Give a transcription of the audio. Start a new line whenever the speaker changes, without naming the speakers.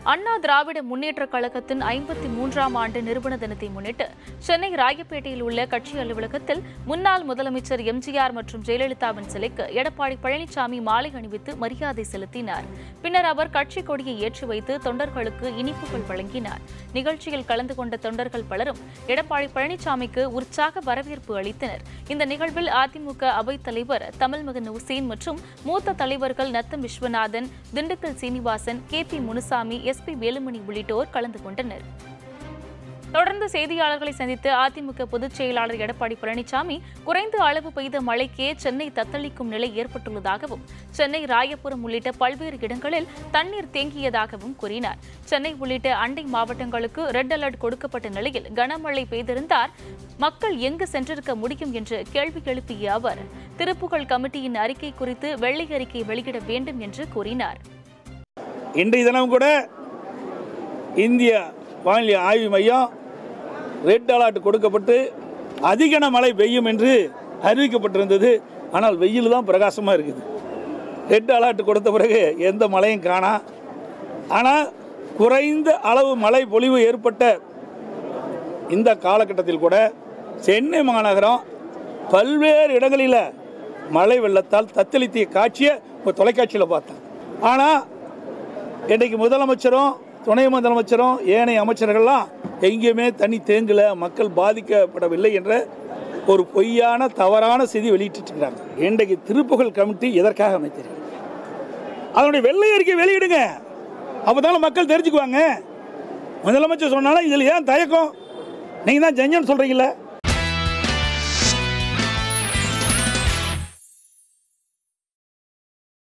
அண்ணா திராவிட முன்னேற்றக் கழகத்தின் ஐம்பத்தி மூன்றாம் ஆண்டு நிறுவன தினத்தை முன்னிட்டு சென்னை ராயப்பேட்டையில் உள்ள கட்சி அலுவலகத்தில் முன்னாள் முதலமைச்சர் எம்ஜிஆர் மற்றும் ஜெயலலிதாவின் சிலைக்கு எடப்பாடி பழனிசாமி மாலை அணிவித்து மரியாதை செலுத்தினார் பின்னர் அவர் கட்சி கொடியை ஏற்றி வைத்து தொண்டர்களுக்கு இனிப்புகள் வழங்கினார் நிகழ்ச்சியில் கலந்து கொண்ட தொண்டர்கள் பலரும் எடப்பாடி பழனிசாமிக்கு உற்சாக வரவேற்பு அளித்தனர் இந்த நிகழ்வில் அதிமுக அவைத் தலைவர் தமிழ்மகன் உசேன் மற்றும் மூத்த தலைவர்கள் Natham Viswanathan Dindigul Srinivasan K P Munusamy S P Velumani உள்ளிட்டோர் கலந்து கொண்டனர் தொடர்ந்து செய்தியாளர்களை சந்தித்த அதிமுக பொதுச் செயலாளர் எடப்பாடி பழனிசாமி குறைந்த அளவு பெய்த மழைக்கே சென்னை தத்தளிக்கும் நிலை ஏற்பட்டுள்ளதாகவும் சென்னை ராயபுரம் உள்ளிட்ட பல்வேறு இடங்களில் தண்ணீர் தேங்கியதாகவும் கூறினார் சென்னை உள்ளிட்ட அண்டை மாவட்டங்களுக்கு ரெட் அலர்ட் கொடுக்கப்பட்ட நிலையில் கனமழை பெய்திருந்தால் மக்கள் எங்கு சென்றிருக்க முடியும் என்று கேள்வி எழுப்பிய அவர் திருப்புகழ் கமிட்டியின் அறிக்கை குறித்து வெள்ளை அறிக்கை வெளியிட வேண்டும் என்று கூறினார்
இன்றைய தினம் கூட இந்திய வானிலை ஆய்வு மையம் ரெட் அலர்ட் கொடுக்கப்பட்டு அதிகன மழை பெய்யும் என்று அறிவிக்கப்பட்டிருந்தது ஆனால் வெயில் தான் பிரகாசமாக இருக்குது ரெட் அலர்ட் கொடுத்த பிறகு எந்த மழையும் காணா ஆனால் குறைந்த அளவு மழை பொழிவு ஏற்பட்ட இந்த காலகட்டத்தில் கூட சென்னை மாநகரம் பல்வேறு இடங்களில் மழை வெள்ளத்தால் தத்தளித்திய காட்சியை இப்போ தொலைக்காட்சியில் பார்த்தேன் ஆனால் இன்றைக்கு முதலமைச்சரும் துணை முதலமைச்சரும் ஏனைய அமைச்சர்கள்லாம் எங்கேயுமே தண்ணி தேங்கல மக்கள் பாதிக்கப்படவில்லை என்ற ஒரு பொய்யான தவறான செய்தி வெளியிட்டு இருக்காங்க இன்றைக்கு திருப்புகழ் கமிட்டி எதற்காக அமைத்தது அதனுடைய வெள்ளை அறிக்கை வெளியிடுங்க அப்போதான மக்கள் தெரிஞ்சுக்குவாங்க முதலமைச்சர் சொன்னாலும் இதில் ஏன் தயக்கம் நீங்கள் தான் ஜெஞ்சன்னு சொல்கிறீங்களே